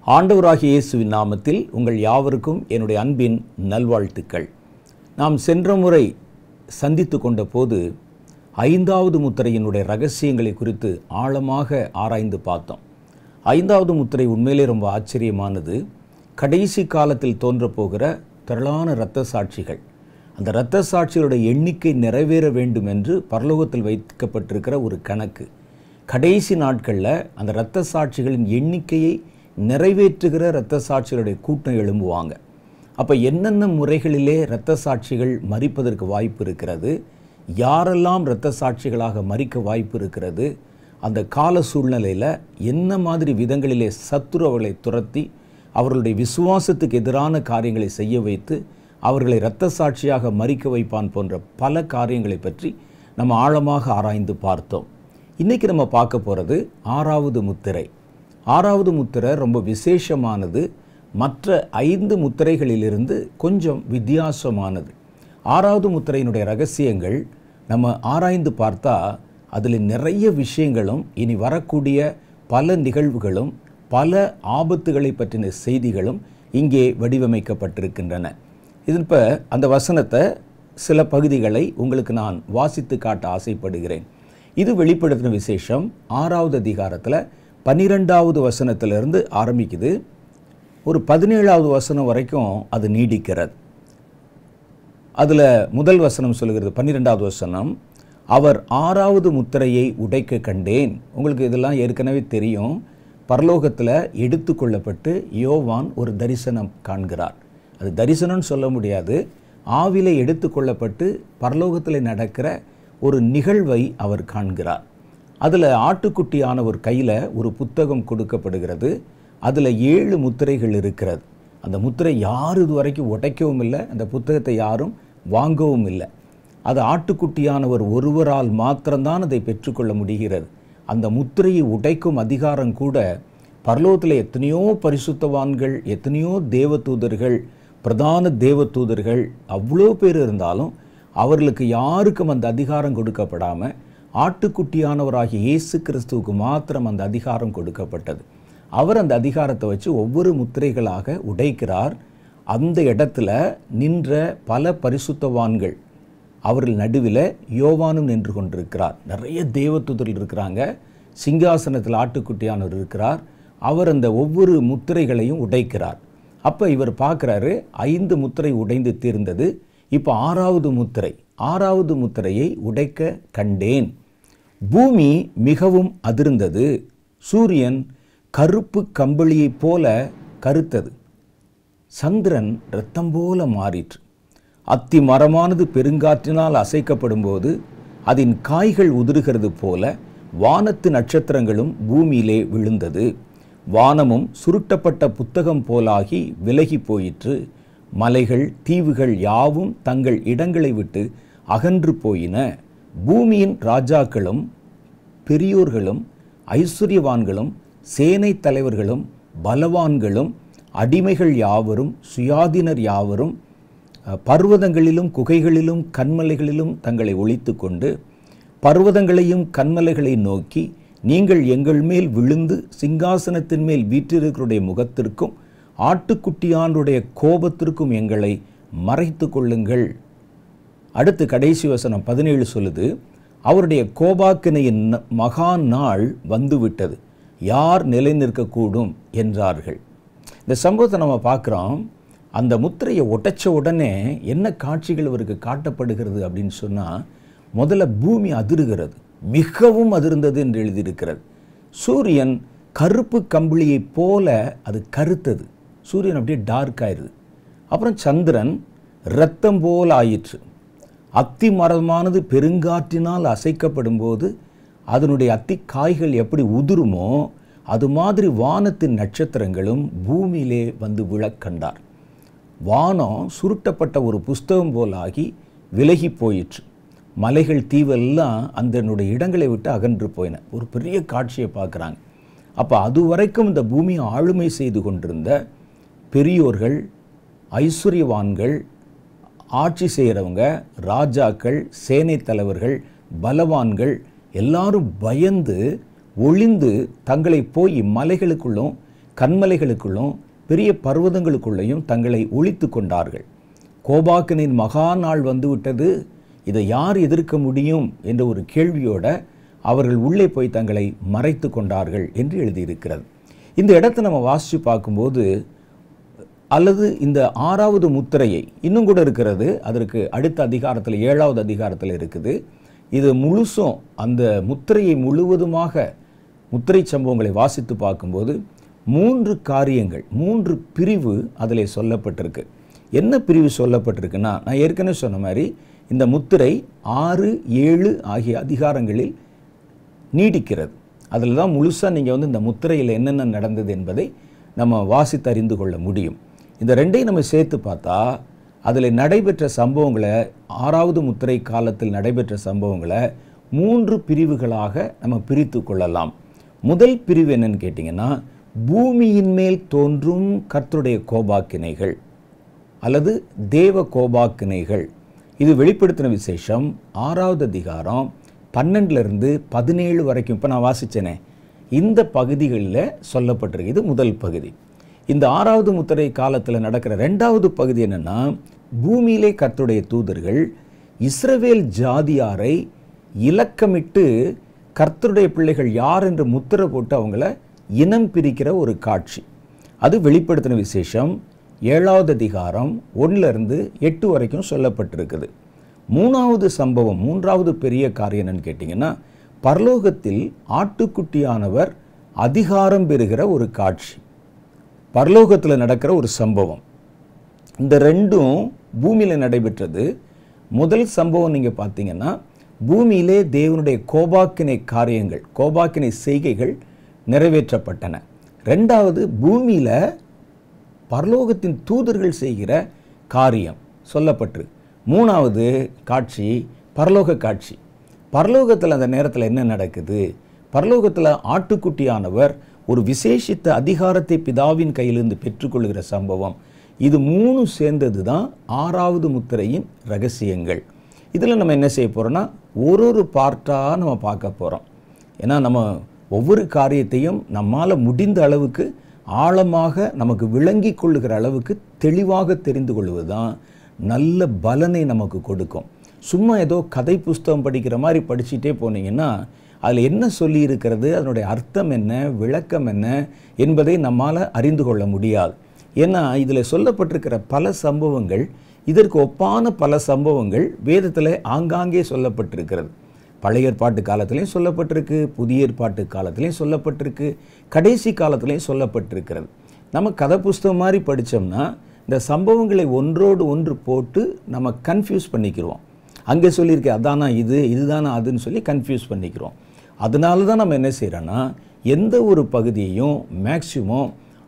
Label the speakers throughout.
Speaker 1: ஆண்டவராகிய இயேசுவின் நாமத்தில் உங்கள் யாவருக்கும் என்னுடைய அன்பின் நல்வாழ்த்துக்கள் நாம் சென்ற முறை சந்தித்து கொண்ட போது ஐந்தாவது முத்திரையினுடைய ரகசியங்களை குறித்து ஆழமாக ஆராய்ந்து பார்த்தோம் ஐந்தாவது முத்திரை உண்மையிலே ரொம்ப ஆச்சரியமானது கடைசி காலத்தில் தோன்றப்போகிற திரளான இரத்த சாட்சிகள் அந்த இரத்த சாட்சிகளுடைய எண்ணிக்கை நிறைவேற வேண்டும் என்று பரலோகத்தில் வைக்கப்பட்டிருக்கிற ஒரு கணக்கு கடைசி நாட்களில் அந்த இரத்த சாட்சிகளின் எண்ணிக்கையை நிறைவேற்றுகிற இரத்த சாட்சிகளுடைய கூட்டம் எழும்புவாங்க அப்போ என்னென்ன முறைகளிலே இரத்த சாட்சிகள் மறிப்பதற்கு வாய்ப்பு இருக்கிறது யாரெல்லாம் இரத்த சாட்சிகளாக மறிக்க வாய்ப்பு இருக்கிறது அந்த கால சூழ்நிலையில் என்ன மாதிரி விதங்களிலே சத்துரு அவர்களை துரத்தி அவர்களுடைய விசுவாசத்துக்கு எதிரான காரியங்களை செய்ய வைத்து அவர்களை இரத்த சாட்சியாக மறிக்க வைப்பான் போன்ற பல காரியங்களை பற்றி நம்ம ஆழமாக ஆராய்ந்து பார்த்தோம் இன்றைக்கி நம்ம பார்க்க போகிறது ஆறாவது முத்திரை ஆறாவது முத்திரை ரொம்ப விசேஷமானது மற்ற ஐந்து முத்திரைகளிலிருந்து கொஞ்சம் வித்தியாசமானது ஆறாவது முத்திரையினுடைய ரகசியங்கள் நம்ம ஆராய்ந்து பார்த்தா அதில் நிறைய விஷயங்களும் இனி வரக்கூடிய பல நிகழ்வுகளும் பல ஆபத்துகளை பற்றின செய்திகளும் இங்கே வடிவமைக்கப்பட்டிருக்கின்றன இது இப்போ அந்த வசனத்தை சில பகுதிகளை உங்களுக்கு நான் வாசித்து காட்ட ஆசைப்படுகிறேன் இது வெளிப்படுத்தின விசேஷம் ஆறாவது அதிகாரத்தில் பன்னிரெண்டாவது வசனத்திலிருந்து ஆரம்பிக்குது ஒரு பதினேழாவது வசனம் வரைக்கும் அது நீடிக்கிறது அதில் முதல் வசனம் சொல்கிறது பன்னிரெண்டாவது வசனம் அவர் ஆறாவது முத்திரையை உடைக்க கண்டேன் உங்களுக்கு இதெல்லாம் ஏற்கனவே தெரியும் பரலோகத்தில் எடுத்துக்கொள்ளப்பட்டு யோவான் ஒரு தரிசனம் காண்கிறார் அது தரிசனம்னு சொல்ல முடியாது ஆவில எடுத்துக்கொள்ளப்பட்டு பரலோகத்தில் நடக்கிற ஒரு நிகழ்வை அவர் காண்கிறார் அதில் ஆட்டுக்குட்டியான ஒரு கையில் ஒரு புத்தகம் கொடுக்கப்படுகிறது அதில் ஏழு முத்திரைகள் இருக்கிறது அந்த முத்திரை யார் இது வரைக்கும் உடைக்கவும் இல்லை அந்த புத்தகத்தை யாரும் வாங்கவும் இல்லை அது ஆட்டுக்குட்டியானவர் ஒருவரால் மாத்திரம்தான் அதை பெற்றுக்கொள்ள முடிகிறது அந்த முத்திரையை உடைக்கும் அதிகாரம் கூட பரலோகத்தில் எத்தனையோ பரிசுத்தவான்கள் எத்தனையோ தேவதூதர்கள் பிரதான தேவதூதர்கள் அவ்வளோ பேர் இருந்தாலும் அவர்களுக்கு யாருக்கும் அந்த அதிகாரம் கொடுக்கப்படாமல் ஆட்டுக்குட்டியானவராகிய இயேசு கிறிஸ்துவுக்கு மாத்திரம் அந்த அதிகாரம் கொடுக்கப்பட்டது அவர் அந்த அதிகாரத்தை வச்சு ஒவ்வொரு முத்திரைகளாக உடைக்கிறார் அந்த இடத்துல நின்ற பல பரிசுத்தவான்கள் அவர்கள் நடுவில் யோவானும் நின்று கொண்டிருக்கிறார் நிறைய தேவதூதர்கள் இருக்கிறாங்க சிங்காசனத்தில் ஆட்டுக்குட்டியானவர் இருக்கிறார் அவர் அந்த ஒவ்வொரு முத்திரைகளையும் உடைக்கிறார் அப்போ இவர் பார்க்குறாரு ஐந்து முத்திரை உடைந்து தீர்ந்தது இப்போ ஆறாவது முத்திரை ஆறாவது முத்திரையை உடைக்க கண்டேன் பூமி மிகவும் அதிர்ந்தது சூரியன் கருப்பு கம்பளியைப் போல கருத்தது சந்திரன் இரத்தம் போல மாறிற்று அத்தி மரமானது பெருங்காற்றினால் அசைக்கப்படும் போது அதன் காய்கள் உதிர்கிறது போல வானத்து நட்சத்திரங்களும் பூமியிலே விழுந்தது வானமும் சுருட்டப்பட்ட புத்தகம் போலாகி விலகி போயிற்று மலைகள் தீவுகள் யாவும் தங்கள் இடங்களை விட்டு அகன்று போயின பூமியின் ராஜாக்களும் பெரியோர்களும் ஐஸ்வர்யவான்களும் சேனை தலைவர்களும் பலவான்களும் அடிமைகள் யாவரும் சுயாதீனர் யாவரும் பர்வதங்களிலும் குகைகளிலும் கண்மலைகளிலும் தங்களை ஒழித்து கொண்டு பர்வதங்களையும் கண்மலைகளை நோக்கி நீங்கள் எங்கள் மேல் விழுந்து சிங்காசனத்தின் மேல் வீற்றிருக்கிறடைய முகத்திற்கும் ஆட்டுக்குட்டியானுடைய கோபத்திற்கும் எங்களை மறைத்து கொள்ளுங்கள் அடுத்து கடைசி வசனம் பதினேழு சொல்லுது அவருடைய கோபாக்கினையின் மகா நாள் வந்துவிட்டது யார் நிலை நிற்கக்கூடும் என்றார்கள் இந்த சம்பவத்தை நம்ம பார்க்குறோம் அந்த முத்திரையை உடைச்ச உடனே என்ன காட்சிகள் இவருக்கு காட்டப்படுகிறது அப்படின்னு சொன்னால் முதல்ல பூமி அதிருகிறது மிகவும் அதிர்ந்தது என்று எழுதியிருக்கிறது சூரியன் கருப்பு கம்பளியைப் போல அது கருத்தது சூரியன் அப்படியே டார்க் ஆயிடுது அப்புறம் சந்திரன் இரத்தம் போல் ஆயிற்று அத்தி மரமானது பெருங்காற்றினால் அசைக்கப்படும் போது அதனுடைய அத்தி காய்கள் எப்படி உதிருமோ அது மாதிரி வானத்தின் நட்சத்திரங்களும் பூமியிலே வந்து விழக்கண்டார் வானம் சுருட்டப்பட்ட ஒரு புஸ்தகம் போலாகி விலகி போயிற்று மலைகள் தீவெல்லாம் அதனுடைய இடங்களை விட்டு அகன்று போயின ஒரு பெரிய காட்சியை பார்க்குறாங்க அப்போ அது வரைக்கும் இந்த பூமியை ஆளுமை செய்து கொண்டிருந்த பெரியோர்கள் ஐஸ்வர்யவான்கள் ஆட்சி செய்கிறவங்க ராஜாக்கள் சேனை தலைவர்கள் பலவான்கள் எல்லாரும் பயந்து ஒளிந்து தங்களை போய் மலைகளுக்குள்ளும் கண்மலைகளுக்குள்ளும் பெரிய பர்வதங்களுக்குள்ளேயும் தங்களை ஒழித்து கொண்டார்கள் கோபாக்கனின் மகா நாள் வந்துவிட்டது இதை யார் எதிர்க்க முடியும் என்ற ஒரு கேள்வியோட அவர்கள் உள்ளே போய் தங்களை மறைத்து கொண்டார்கள் என்று எழுதியிருக்கிறது இந்த இடத்தை நம்ம வாசித்து பார்க்கும்போது அல்லது இந்த ஆறாவது முத்திரையை இன்னும் கூட இருக்கிறது அதற்கு அடுத்த அதிகாரத்தில் ஏழாவது அதிகாரத்தில் இருக்குது இது முழுசும் அந்த முத்திரையை முழுவதுமாக முத்திரை சம்பவங்களை வாசித்து பார்க்கும்போது மூன்று காரியங்கள் மூன்று பிரிவு அதில் சொல்லப்பட்டிருக்கு என்ன பிரிவு சொல்லப்பட்டிருக்குன்னா நான் ஏற்கனவே சொன்ன மாதிரி இந்த முத்திரை ஆறு ஏழு ஆகிய அதிகாரங்களில் நீடிக்கிறது அதில் தான் முழுசாக நீங்கள் வந்து இந்த முத்திரையில் என்னென்ன நடந்தது என்பதை நம்ம வாசித்து அறிந்து கொள்ள முடியும் இந்த ரெண்டையும் நம்ம சேர்த்து பார்த்தா அதில் நடைபெற்ற சம்பவங்களை ஆறாவது முத்திரை காலத்தில் நடைபெற்ற சம்பவங்களை மூன்று பிரிவுகளாக நம்ம பிரித்து கொள்ளலாம் முதல் பிரிவு என்னன்னு கேட்டிங்கன்னா பூமியின் மேல் தோன்றும் கர்த்தருடைய கோபாக்கினைகள் அல்லது தேவ கோபாக்கினைகள் இது வெளிப்படுத்தின விசேஷம் ஆறாவது அதிகாரம் பன்னெண்டுலேருந்து பதினேழு வரைக்கும் இப்போ நான் வாசித்தேனே இந்த பகுதிகளில் சொல்லப்பட்டிருக்கு இது முதல் பகுதி இந்த ஆறாவது முத்திரை காலத்தில் நடக்கிற ரெண்டாவது பகுதி என்னென்னா பூமியிலே கர்த்தருடைய தூதர்கள் இஸ்ரவேல் ஜாதியாரை இலக்கமிட்டு கர்த்தருடைய பிள்ளைகள் யார் என்று முத்திரை போட்டு அவங்கள இனம் பிரிக்கிற ஒரு காட்சி அது வெளிப்படுத்தின விசேஷம் ஏழாவது அதிகாரம் ஒன்றிலிருந்து எட்டு வரைக்கும் சொல்லப்பட்டிருக்குது மூணாவது சம்பவம் மூன்றாவது பெரிய காரியம் என்னன்னு கேட்டிங்கன்னா பரலோகத்தில் ஆட்டுக்குட்டியானவர் அதிகாரம் பெறுகிற ஒரு காட்சி பரலோகத்தில் நடக்கிற ஒரு சம்பவம் இந்த ரெண்டும் பூமியில் நடைபெற்றது முதல் சம்பவம் நீங்கள் பார்த்தீங்கன்னா பூமியிலே தேவனுடைய கோபாக்கினை காரியங்கள் கோபாக்கினை செய்கைகள் நிறைவேற்றப்பட்டன ரெண்டாவது பூமியில் பரலோகத்தின் தூதர்கள் செய்கிற காரியம் சொல்லப்பட்டு மூணாவது காட்சி பரலோக காட்சி பரலோகத்தில் அந்த நேரத்தில் என்ன நடக்குது பரலோகத்தில் ஆட்டுக்குட்டியானவர் ஒரு விசேஷித்த அதிகாரத்தை பிதாவின் கையிலிருந்து பெற்றுக்கொள்கிற சம்பவம் இது மூணு சேர்ந்தது தான் ஆறாவது முத்திரையின் ரகசியங்கள் இதில் நம்ம என்ன செய்ய போகிறோம்னா ஒரு ஒரு பார்ட்டாக நம்ம பார்க்க போகிறோம் ஏன்னா நம்ம ஒவ்வொரு காரியத்தையும் நம்மால் முடிந்த அளவுக்கு ஆழமாக நமக்கு விளங்கி கொள்ளுகிற அளவுக்கு தெளிவாக தெரிந்து கொள்வது தான் நல்ல பலனை நமக்கு கொடுக்கும் சும்மா ஏதோ கதை புஸ்தகம் படிக்கிற மாதிரி படிச்சுட்டே போனீங்கன்னா அதில் என்ன சொல்லி இருக்கிறது அதனுடைய அர்த்தம் என்ன விளக்கம் என்ன என்பதை நம்மால் அறிந்து கொள்ள முடியாது ஏன்னா இதில் சொல்லப்பட்டிருக்கிற பல சம்பவங்கள் இதற்கு ஒப்பான பல சம்பவங்கள் வேதத்தில் ஆங்காங்கே சொல்லப்பட்டிருக்கிறது பழைய ஏற்பாட்டு காலத்திலையும் சொல்லப்பட்டிருக்கு புதிய ஏற்பாட்டு காலத்திலையும் சொல்லப்பட்டிருக்கு கடைசி காலத்திலையும் சொல்லப்பட்டிருக்கிறது நம்ம கதை புஸ்தகம் மாதிரி படித்தோம்னா இந்த சம்பவங்களை ஒன்றோடு ஒன்று போட்டு நம்ம கன்ஃபியூஸ் பண்ணிக்கிறோம் அங்கே சொல்லியிருக்கேன் அதானா இது இதுதானா அதுன்னு சொல்லி கன்ஃபியூஸ் பண்ணிக்கிறோம் அதனால தான் நம்ம என்ன செய்கிறோன்னா எந்த ஒரு பகுதியையும் மேக்சிமம்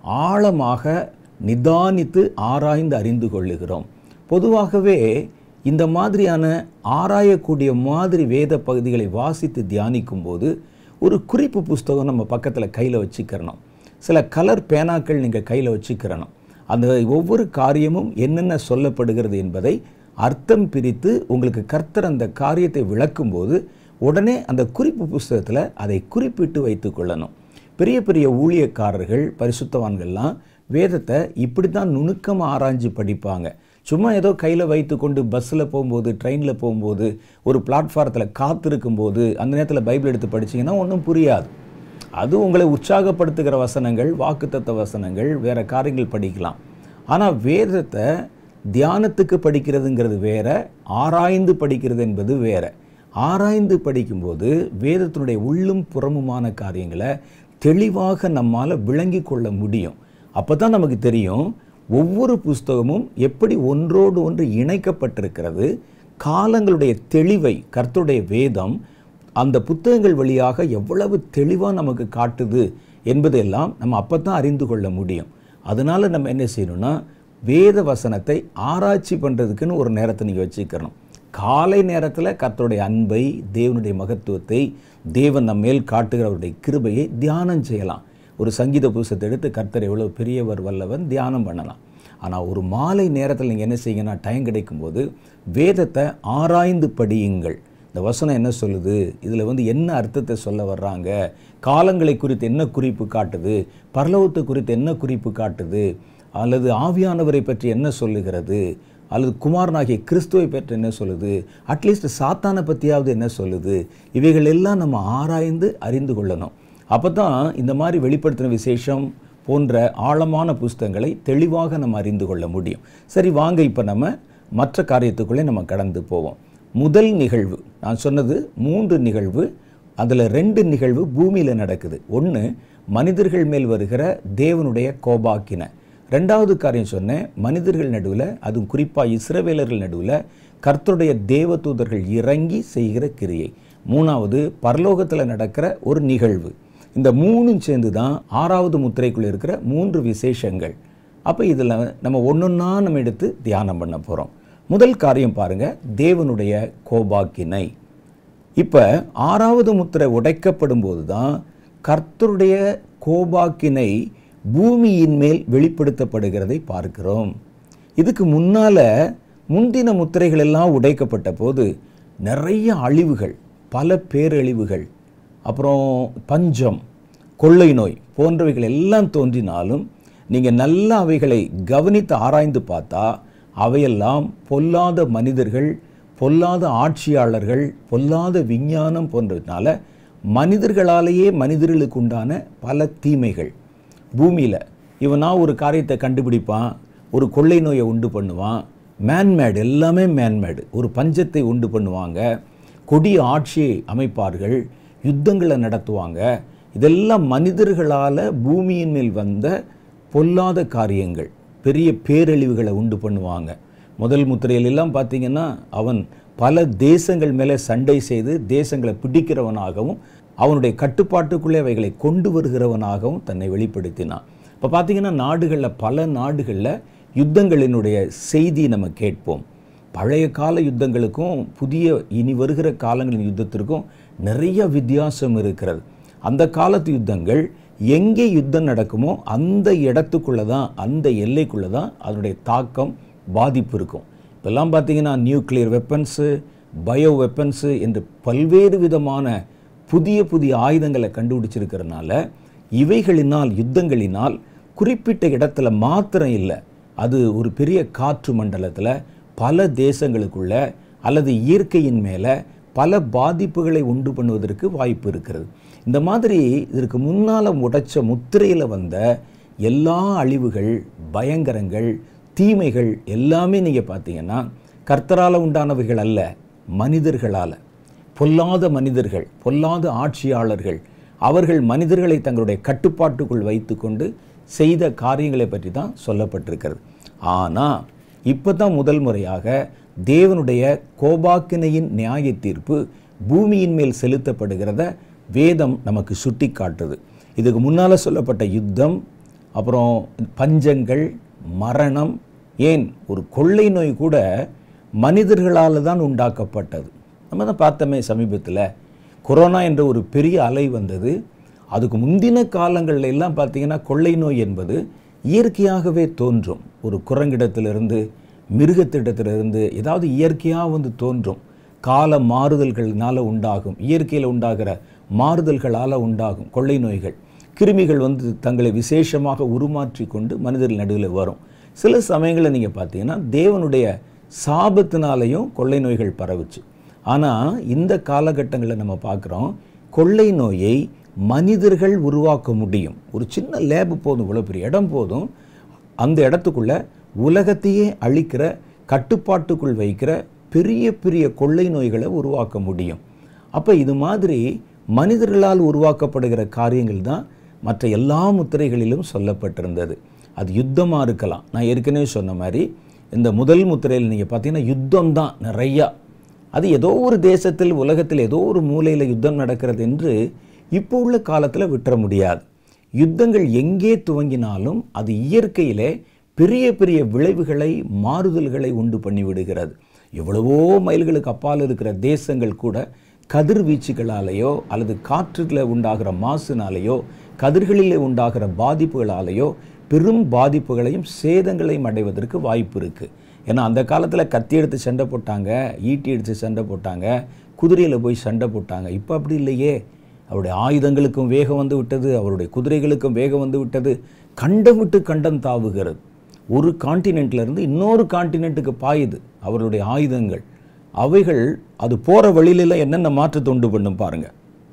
Speaker 1: ஆழமாக நிதானித்து ஆராய்ந்து அறிந்து கொள்ளுகிறோம் பொதுவாகவே இந்த மாதிரியான ஆராயக்கூடிய மாதிரி வேத பகுதிகளை வாசித்து தியானிக்கும் போது ஒரு குறிப்பு புஸ்தகம் நம்ம பக்கத்தில் கையில் வச்சுக்கிறணும் சில கலர் பேனாக்கள் நீங்கள் கையில் வச்சுக்கிறணும் அந்த ஒவ்வொரு காரியமும் என்னென்ன சொல்லப்படுகிறது என்பதை அர்த்தம் பிரித்து உங்களுக்கு கர்த்தர் அந்த காரியத்தை விளக்கும்போது உடனே அந்த குறிப்பு புஸ்தகத்தில் அதை குறிப்பிட்டு வைத்து கொள்ளணும் பெரிய பெரிய ஊழியக்காரர்கள் பரிசுத்தவான்கள்லாம் வேதத்தை இப்படி தான் நுணுக்கமாக ஆராய்ஞ்சு படிப்பாங்க சும்மா ஏதோ கையில் வைத்து கொண்டு பஸ்ஸில் போகும்போது ட்ரெயினில் போகும்போது ஒரு பிளாட்ஃபாரத்தில் காத்திருக்கும் போது அந்த நேரத்தில் பைபிள் எடுத்து படிச்சீங்கன்னா ஒன்றும் புரியாது அது உங்களை உற்சாகப்படுத்துகிற வசனங்கள் வாக்குத்தத்த வசனங்கள் வேறு காரியங்கள் படிக்கலாம் ஆனால் வேதத்தை தியானத்துக்கு படிக்கிறதுங்கிறது வேற ஆராய்ந்து படிக்கிறது என்பது வேற ஆராய்ந்து படிக்கும்போது வேதத்தினுடைய உள்ளும் புறமுமான காரியங்களை தெளிவாக நம்மால் விளங்கி கொள்ள முடியும் அப்போ தான் நமக்கு தெரியும் ஒவ்வொரு புஸ்தகமும் எப்படி ஒன்றோடு ஒன்று இணைக்கப்பட்டிருக்கிறது காலங்களுடைய தெளிவை கர்த்தருடைய வேதம் அந்த புத்தகங்கள் வழியாக எவ்வளவு தெளிவாக நமக்கு காட்டுது என்பதெல்லாம் நம்ம அப்போ தான் அறிந்து கொள்ள முடியும் அதனால் நம்ம என்ன செய்யணும்னா வேத வசனத்தை ஆராய்ச்சி பண்ணுறதுக்குன்னு ஒரு நேரத்தை நீங்கள் வச்சுக்கிறணும் காலை நேரத்தில் கர்த்தருடைய அன்பை தேவனுடைய மகத்துவத்தை தேவன் நம்ம மேல் காட்டுகிறவருடைய கிருபையை தியானம் செய்யலாம் ஒரு சங்கீத புஸ்தத்தை எடுத்து கர்த்தர் எவ்வளோ பெரியவர் வல்லவன் தியானம் பண்ணலாம் ஆனால் ஒரு மாலை நேரத்தில் நீங்கள் என்ன செய்யுங்கன்னா டைம் கிடைக்கும்போது வேதத்தை ஆராய்ந்து படியுங்கள் இந்த வசனம் என்ன சொல்லுது இதில் வந்து என்ன அர்த்தத்தை சொல்ல வர்றாங்க காலங்களை குறித்து என்ன குறிப்பு காட்டுது பரலோகத்தை குறித்து என்ன குறிப்பு காட்டுது அல்லது ஆவியானவரை பற்றி என்ன சொல்லுகிறது அல்லது குமாரனாகிய கிறிஸ்துவை பற்றி என்ன சொல்லுது அட்லீஸ்ட் சாத்தானை பற்றியாவது என்ன சொல்லுது இவைகள் எல்லாம் நம்ம ஆராய்ந்து அறிந்து கொள்ளணும் அப்போ தான் இந்த மாதிரி வெளிப்படுத்தின விசேஷம் போன்ற ஆழமான புஸ்தகங்களை தெளிவாக நம்ம அறிந்து கொள்ள முடியும் சரி வாங்க இப்போ நம்ம மற்ற காரியத்துக்குள்ளே நம்ம கடந்து போவோம் முதல் நிகழ்வு நான் சொன்னது மூன்று நிகழ்வு அதில் ரெண்டு நிகழ்வு பூமியில் நடக்குது ஒன்று மனிதர்கள் மேல் வருகிற தேவனுடைய கோபாக்கின ரெண்டாவது காரியம் சொன்னேன் மனிதர்கள் நடுவில் அதுவும் குறிப்பாக இஸ்ரவேலர்கள் நடுவில் கர்த்தருடைய தேவதூதர்கள் இறங்கி செய்கிற கிரியை மூணாவது பரலோகத்தில் நடக்கிற ஒரு நிகழ்வு இந்த மூணும் சேர்ந்து தான் ஆறாவது முத்திரைக்குள்ள இருக்கிற மூன்று விசேஷங்கள் அப்போ இதில் நம்ம ஒன்றொன்னா நம்ம எடுத்து தியானம் பண்ண போகிறோம் முதல் காரியம் பாருங்க தேவனுடைய கோபாக்கினை இப்போ ஆறாவது முத்திரை உடைக்கப்படும் போது தான் கர்த்தருடைய கோபாக்கினை பூமியின் மேல் வெளிப்படுத்தப்படுகிறதை பார்க்கிறோம் இதுக்கு முன்னால முந்தின முத்திரைகள் எல்லாம் உடைக்கப்பட்ட போது நிறைய அழிவுகள் பல பேரழிவுகள் அப்புறம் பஞ்சம் கொள்ளை நோய் போன்றவைகள் எல்லாம் தோன்றினாலும் நீங்கள் நல்ல அவைகளை கவனித்து ஆராய்ந்து பார்த்தா அவையெல்லாம் பொல்லாத மனிதர்கள் பொல்லாத ஆட்சியாளர்கள் பொல்லாத விஞ்ஞானம் போன்றதுனால மனிதர்களாலேயே மனிதர்களுக்கு உண்டான பல தீமைகள் பூமியில் இவனா ஒரு காரியத்தை கண்டுபிடிப்பான் ஒரு கொள்ளை நோயை உண்டு பண்ணுவான் மேன்மேடு எல்லாமே மேன்மேடு ஒரு பஞ்சத்தை உண்டு பண்ணுவாங்க கொடிய ஆட்சியை அமைப்பார்கள் யுத்தங்களை நடத்துவாங்க இதெல்லாம் மனிதர்களால் பூமியின் மேல் வந்த பொல்லாத காரியங்கள் பெரிய பேரழிவுகளை உண்டு பண்ணுவாங்க முதல் முத்திரையிலெல்லாம் பார்த்தீங்கன்னா அவன் பல தேசங்கள் மேலே சண்டை செய்து தேசங்களை பிடிக்கிறவனாகவும் அவனுடைய கட்டுப்பாட்டுக்குள்ளே அவைகளை கொண்டு வருகிறவனாகவும் தன்னை வெளிப்படுத்தினான் இப்போ பார்த்தீங்கன்னா நாடுகளில் பல நாடுகளில் யுத்தங்களினுடைய செய்தி நம்ம கேட்போம் பழைய கால யுத்தங்களுக்கும் புதிய இனி வருகிற காலங்களின் யுத்தத்திற்கும் நிறைய வித்தியாசம் இருக்கிறது அந்த காலத்து யுத்தங்கள் எங்கே யுத்தம் நடக்குமோ அந்த இடத்துக்குள்ளே தான் அந்த எல்லைக்குள்ளே தான் அதனுடைய தாக்கம் பாதிப்பு இருக்கும் இப்போல்லாம் பார்த்தீங்கன்னா நியூக்ளியர் வெப்பன்ஸு பயோ வெப்பன்ஸு என்று பல்வேறு விதமான புதிய புதிய ஆயுதங்களை கண்டுபிடிச்சிருக்கிறதுனால இவைகளினால் யுத்தங்களினால் குறிப்பிட்ட இடத்துல மாத்திரம் இல்லை அது ஒரு பெரிய காற்று மண்டலத்தில் பல தேசங்களுக்குள்ள அல்லது இயற்கையின் மேலே பல பாதிப்புகளை உண்டு பண்ணுவதற்கு வாய்ப்பு இருக்கிறது இந்த மாதிரி இதற்கு முன்னால் உடைச்ச முத்திரையில் வந்த எல்லா அழிவுகள் பயங்கரங்கள் தீமைகள் எல்லாமே நீங்கள் பார்த்தீங்கன்னா கர்த்தரால் உண்டானவைகள் அல்ல மனிதர்களால் பொல்லாத மனிதர்கள் பொல்லாத ஆட்சியாளர்கள் அவர்கள் மனிதர்களை தங்களுடைய கட்டுப்பாட்டுக்குள் வைத்துக்கொண்டு செய்த காரியங்களை பற்றி தான் சொல்லப்பட்டிருக்கிறது ஆனால் இப்போ தான் முதல் முறையாக தேவனுடைய கோபாக்கினையின் நியாய தீர்ப்பு பூமியின் மேல் செலுத்தப்படுகிறத வேதம் நமக்கு சுட்டி காட்டுது இதுக்கு முன்னால் சொல்லப்பட்ட யுத்தம் அப்புறம் பஞ்சங்கள் மரணம் ஏன் ஒரு கொள்ளை நோய் கூட மனிதர்களால் தான் உண்டாக்கப்பட்டது நம்ம தான் பார்த்தோமே சமீபத்தில் கொரோனா என்ற ஒரு பெரிய அலை வந்தது அதுக்கு முந்தின காலங்கள்ல எல்லாம் பார்த்தீங்கன்னா கொள்ளை நோய் என்பது இயற்கையாகவே தோன்றும் ஒரு குரங்கிடத்திலிருந்து மிருகத்திடத்திலிருந்து ஏதாவது இயற்கையாக வந்து தோன்றும் கால மாறுதல்கள்னால உண்டாகும் இயற்கையில் உண்டாகிற மாறுதல்களால் உண்டாகும் கொள்ளை நோய்கள் கிருமிகள் வந்து தங்களை விசேஷமாக உருமாற்றி கொண்டு மனிதர்கள் நடுவில் வரும் சில சமயங்களில் நீங்கள் பார்த்தீங்கன்னா தேவனுடைய சாபத்தினாலையும் கொள்ளை நோய்கள் பரவுச்சு ஆனால் இந்த காலகட்டங்களில் நம்ம பார்க்குறோம் கொள்ளை நோயை மனிதர்கள் உருவாக்க முடியும் ஒரு சின்ன லேபு போதும் இவ்வளோ பெரிய இடம் போதும் அந்த இடத்துக்குள்ள உலகத்தையே அழிக்கிற கட்டுப்பாட்டுக்குள் வைக்கிற பெரிய பெரிய கொள்ளை நோய்களை உருவாக்க முடியும் அப்போ இது மாதிரி மனிதர்களால் உருவாக்கப்படுகிற காரியங்கள் தான் மற்ற எல்லா முத்திரைகளிலும் சொல்லப்பட்டிருந்தது அது யுத்தமாக இருக்கலாம் நான் ஏற்கனவே சொன்ன மாதிரி இந்த முதல் முத்திரையில் நீங்கள் பார்த்தீங்கன்னா யுத்தம் தான் நிறையா அது ஏதோ ஒரு தேசத்தில் உலகத்தில் ஏதோ ஒரு மூலையில் யுத்தம் நடக்கிறது என்று இப்போ உள்ள காலத்தில் விட்டுற முடியாது யுத்தங்கள் எங்கே துவங்கினாலும் அது இயற்கையிலே பெரிய பெரிய விளைவுகளை மாறுதல்களை உண்டு பண்ணிவிடுகிறது எவ்வளவோ மைல்களுக்கு அப்பால் இருக்கிற தேசங்கள் கூட கதிர்வீச்சுகளாலேயோ அல்லது காற்றுல உண்டாகிற மாசுனாலேயோ கதிர்களிலே உண்டாகிற பாதிப்புகளாலேயோ பெரும் பாதிப்புகளையும் சேதங்களையும் அடைவதற்கு வாய்ப்பு இருக்குது ஏன்னா அந்த காலத்தில் கத்தி எடுத்து சண்டை போட்டாங்க ஈட்டி எடுத்து சண்டை போட்டாங்க குதிரையில் போய் சண்டை போட்டாங்க இப்போ அப்படி இல்லையே அவருடைய ஆயுதங்களுக்கும் வேகம் வந்து விட்டது அவருடைய குதிரைகளுக்கும் வேகம் வந்து விட்டது கண்டம் விட்டு கண்டம் தாவுகிறது ஒரு காண்டினென்ட்ல இருந்து இன்னொரு காண்டினென்ட்டுக்கு பாயுது அவருடைய ஆயுதங்கள் அவைகள் அது போகிற வழியிலெல்லாம் என்னென்ன மாற்றத்தை உண்டு பண்ணும் பாருங்க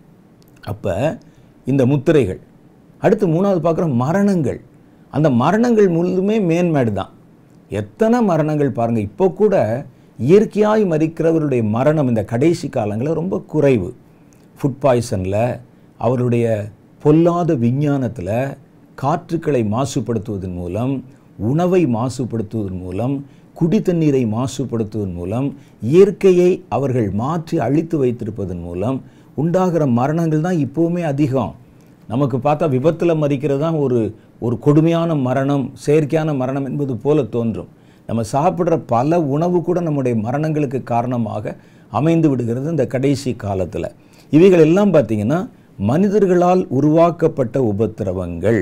Speaker 1: அப்போ இந்த முத்திரைகள் அடுத்து மூணாவது பார்க்குற மரணங்கள் அந்த மரணங்கள் முழுதுமே மேன்மேடு தான் எத்தனை மரணங்கள் பாருங்கள் இப்போ கூட இயற்கையாய் மறிக்கிறவருடைய மரணம் இந்த கடைசி காலங்களில் ரொம்ப குறைவு ஃபுட் பாய்சனில் அவருடைய பொல்லாத விஞ்ஞானத்தில் காற்றுக்களை மாசுபடுத்துவதன் மூலம் உணவை மாசுபடுத்துவதன் மூலம் குடி தண்ணீரை மாசுபடுத்துவதன் மூலம் இயற்கையை அவர்கள் மாற்றி அழித்து வைத்திருப்பதன் மூலம் உண்டாகிற மரணங்கள் தான் இப்போவுமே அதிகம் நமக்கு பார்த்தா விபத்தில் மறிக்கிறது தான் ஒரு ஒரு கொடுமையான மரணம் செயற்கையான மரணம் என்பது போல தோன்றும் நம்ம சாப்பிட்ற பல உணவு கூட நம்முடைய மரணங்களுக்கு காரணமாக அமைந்து விடுகிறது இந்த கடைசி காலத்தில் இவைகள் எல்லாம் பார்த்தீங்கன்னா மனிதர்களால் உருவாக்கப்பட்ட உபத்திரவங்கள்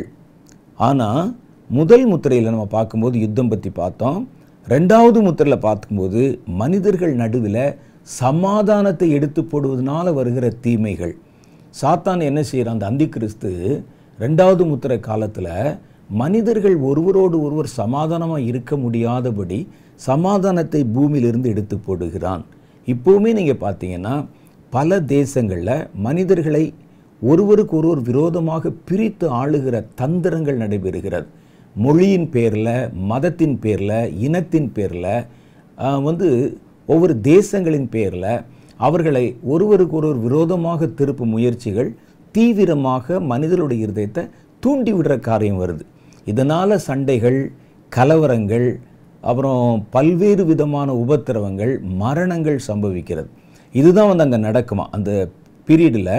Speaker 1: ஆனால் முதல் முத்திரையில் நம்ம பார்க்கும்போது யுத்தம் பற்றி பார்த்தோம் ரெண்டாவது முத்திரையில் பார்க்கும்போது மனிதர்கள் நடுவில் சமாதானத்தை எடுத்து போடுவதனால வருகிற தீமைகள் சாத்தான் என்ன செய்கிறான் அந்த அந்தி கிறிஸ்து ரெண்டாவது முத்திரை காலத்தில் மனிதர்கள் ஒருவரோடு ஒருவர் சமாதானமாக இருக்க முடியாதபடி சமாதானத்தை பூமியிலிருந்து எடுத்து போடுகிறான் இப்போவுமே நீங்கள் பார்த்தீங்கன்னா பல தேசங்களில் மனிதர்களை ஒருவருக்கு ஒருவர் விரோதமாக பிரித்து ஆளுகிற தந்திரங்கள் நடைபெறுகிறது மொழியின் பேரில் மதத்தின் பேரில் இனத்தின் பேரில் வந்து ஒவ்வொரு தேசங்களின் பேரில் அவர்களை ஒருவருக்கு ஒருவர் விரோதமாக திருப்பும் முயற்சிகள் தீவிரமாக மனிதனுடைய இருதயத்தை தூண்டி விடுற காரியம் வருது இதனால் சண்டைகள் கலவரங்கள் அப்புறம் பல்வேறு விதமான உபத்திரவங்கள் மரணங்கள் சம்பவிக்கிறது இதுதான் வந்து அங்கே நடக்குமா அந்த பீரியடில்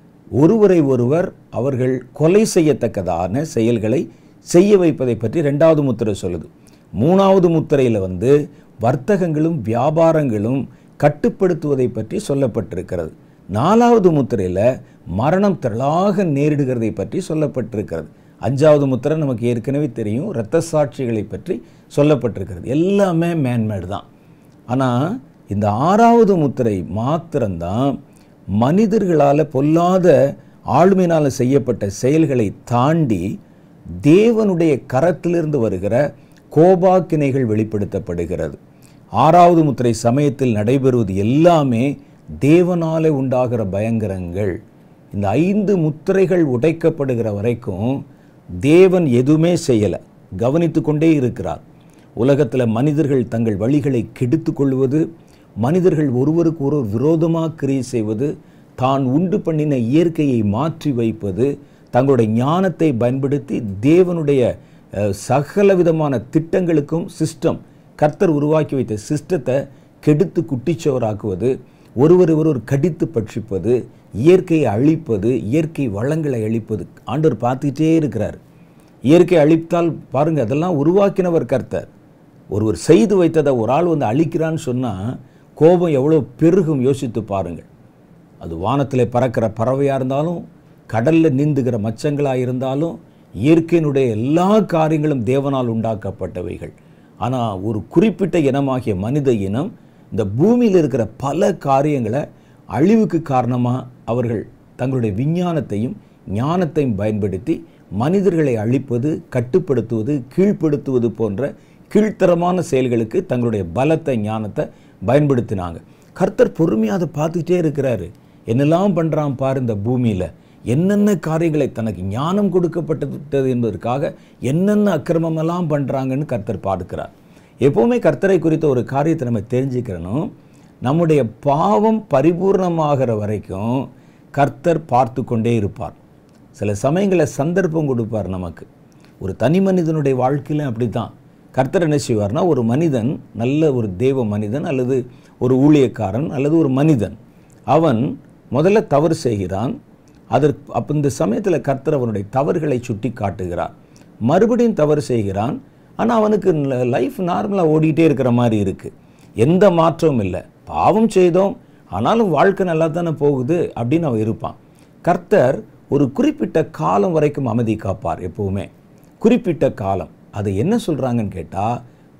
Speaker 1: ஒருவரை ஒருவர் அவர்கள் கொலை செய்யத்தக்கதான செயல்களை செய்ய வைப்பதை பற்றி ரெண்டாவது முத்திரை சொல்லுது மூணாவது முத்திரையில் வந்து வர்த்தகங்களும் வியாபாரங்களும் கட்டுப்படுத்துவதை பற்றி சொல்லப்பட்டிருக்கிறது நாலாவது முத்திரையில் மரணம் திரளாக நேரிடுகிறதை பற்றி சொல்லப்பட்டிருக்கிறது அஞ்சாவது முத்திரை நமக்கு ஏற்கனவே தெரியும் இரத்த சாட்சிகளை பற்றி சொல்லப்பட்டிருக்கிறது எல்லாமே மேன்மேடு தான் ஆனால் இந்த ஆறாவது முத்திரை மாத்திரம்தான் மனிதர்களால் பொல்லாத ஆளுமையினால் செய்யப்பட்ட செயல்களை தாண்டி தேவனுடைய கரத்திலிருந்து வருகிற கோபாக்கினைகள் வெளிப்படுத்தப்படுகிறது ஆறாவது முத்திரை சமயத்தில் நடைபெறுவது எல்லாமே தேவனாலே உண்டாகிற பயங்கரங்கள் இந்த ஐந்து முத்திரைகள் உடைக்கப்படுகிற வரைக்கும் தேவன் எதுவுமே செய்யலை கவனித்து கொண்டே இருக்கிறார் உலகத்தில் மனிதர்கள் தங்கள் வழிகளை கெடுத்து கொள்வது மனிதர்கள் ஒருவருக்கு ஒருவர் விரோதமாக கிரியை செய்வது தான் உண்டு பண்ணின இயற்கையை மாற்றி வைப்பது தங்களுடைய ஞானத்தை பயன்படுத்தி தேவனுடைய அஹ், சகல விதமான திட்டங்களுக்கும் சிஸ்டம் கர்த்தர் உருவாக்கி வைத்த சிஸ்டத்தை கெடுத்து குட்டிச்சவராக்குவது ஒருவர் ஒருவர் கடித்து பட்சிப்பது இயற்கையை அழிப்பது இயற்கை வளங்களை அழிப்பது ஆண்டவர் பார்த்துக்கிட்டே இருக்கிறார் இயற்கை அழித்தால் பாருங்க அதெல்லாம் உருவாக்கினவர் கர்த்தர் ஒருவர் செய்து வைத்ததை ஒரு ஆள் வந்து அழிக்கிறான்னு சொன்னால் கோபம் எவ்வளோ பெருகும் யோசித்து பாருங்கள் அது வானத்தில் பறக்கிற பறவையாக இருந்தாலும் கடலில் நீந்துகிற மச்சங்களாக இருந்தாலும் இயற்கையினுடைய எல்லா காரியங்களும் தேவனால் உண்டாக்கப்பட்டவைகள் ஆனால் ஒரு குறிப்பிட்ட இனமாகிய மனித இனம் இந்த பூமியில் இருக்கிற பல காரியங்களை அழிவுக்கு காரணமாக அவர்கள் தங்களுடைய விஞ்ஞானத்தையும் ஞானத்தையும் பயன்படுத்தி மனிதர்களை அழிப்பது கட்டுப்படுத்துவது கீழ்ப்படுத்துவது போன்ற கீழ்த்தரமான செயல்களுக்கு தங்களுடைய பலத்தை ஞானத்தை பயன்படுத்தினாங்க கர்த்தர் பொறுமையாக அதை பார்த்துக்கிட்டே இருக்கிறாரு என்னெல்லாம் பண்ணுறான் பாரு இந்த பூமியில் என்னென்ன காரியங்களை தனக்கு ஞானம் கொடுக்கப்பட்டது என்பதற்காக என்னென்ன அக்கிரமமெல்லாம் பண்ணுறாங்கன்னு கர்த்தர் பார்க்கிறார் எப்போவுமே கர்த்தரை குறித்த ஒரு காரியத்தை நம்ம தெரிஞ்சுக்கிறணும் நம்முடைய பாவம் பரிபூர்ணமாகிற வரைக்கும் கர்த்தர் பார்த்து கொண்டே இருப்பார் சில சமயங்களில் சந்தர்ப்பம் கொடுப்பார் நமக்கு ஒரு தனி மனிதனுடைய வாழ்க்கையிலும் அப்படி தான் கர்த்தர் என்ன செய்வார்னா ஒரு மனிதன் நல்ல ஒரு தேவ மனிதன் அல்லது ஒரு ஊழியக்காரன் அல்லது ஒரு மனிதன் அவன் முதல்ல தவறு செய்கிறான் அதற்கு அப்போ இந்த சமயத்தில் கர்த்தர் அவனுடைய தவறுகளை சுட்டி காட்டுகிறார் மறுபடியும் தவறு செய்கிறான் ஆனால் அவனுக்கு லைஃப் நார்மலாக ஓடிட்டே இருக்கிற மாதிரி இருக்குது எந்த மாற்றமும் இல்லை பாவம் செய்தோம் ஆனாலும் வாழ்க்கை நல்லா தானே போகுது அப்படின்னு அவன் இருப்பான் கர்த்தர் ஒரு குறிப்பிட்ட காலம் வரைக்கும் அமைதி காப்பார் எப்பவுமே குறிப்பிட்ட காலம் அது என்ன சொல்கிறாங்கன்னு கேட்டால்